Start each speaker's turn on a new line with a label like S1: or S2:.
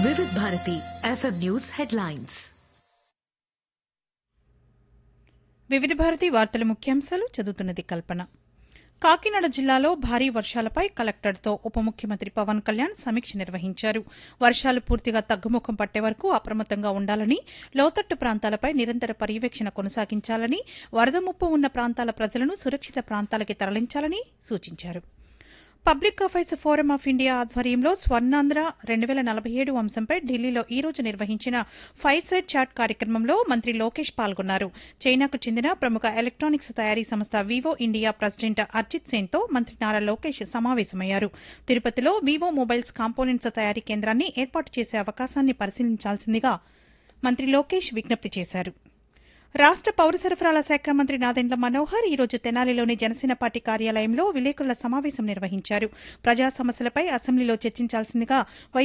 S1: Vividh Bharati FM news headlines
S2: Vividha Bharati వార్తల ముఖ్యాంశాలు చదువుతున్నది కల్పన కాకినాడ జిల్లాలో భారీ వర్షాలపై కలెక్టర్తో ఉప ముఖ్యమంత్రి పవన్ కళ్యాణ్ సమీక్ష నిర్వహించారు వర్షాలు పూర్తిగా తగ్గుముఖం పట్టే వరకు అప్రమత్తంగా ఉండాలని లోతట్టు ప్రాంతాలపై నిరంతర పర్యవేక్షణ కొనసాగించాలని వరద ముప్పు ఉన్న ప్రాంతాల ప్రజలను సురక్షిత ప్రాంతాలకి తరలించాలని సూచించారు public affairs forum of India ఆధ్వర్యంలో స్వర్ణాంధ్ర రెండు వేల నలభై ఏడు అంశంపై ఢిల్లీలో ఈ రోజు నిర్వహించిన ఫైవ్ సైడ్ చాట్ కార్యక్రమంలో మంత్రి లోకేష్ పాల్గొన్నారు చైనాకు చెందిన ప్రముఖ ఎలక్ట్రానిక్స్ తయారీ సంస్థ వివో ఇండియా ప్రెసిడెంట్ అర్జిత్ సేన్తో మంత్రి నారా లోకేష్ సమావేశమయ్యారు తిరుపతిలో వివో మొబైల్స్ కాంపోనెంట్స్ తయారీ కేంద్రాన్ని ఏర్పాటు చేసే అవకాశాన్ని పరిశీలించాల్సిందిగా మంత్రి లోకేష్ విజ్ఞప్తి చేశారు రాష్ట పౌర సరఫరాల శాఖ మంత్రి నాదెండ్ల మనోహర్ ఈ రోజు తెనాలిలోని జనసేన పార్టీ కార్యాలయంలో విలేకరుల సమావేశం నిర్వహించారు ప్రజా సమస్యలపై అసెంబ్లీలో చర్చించాల్సిందిగా వై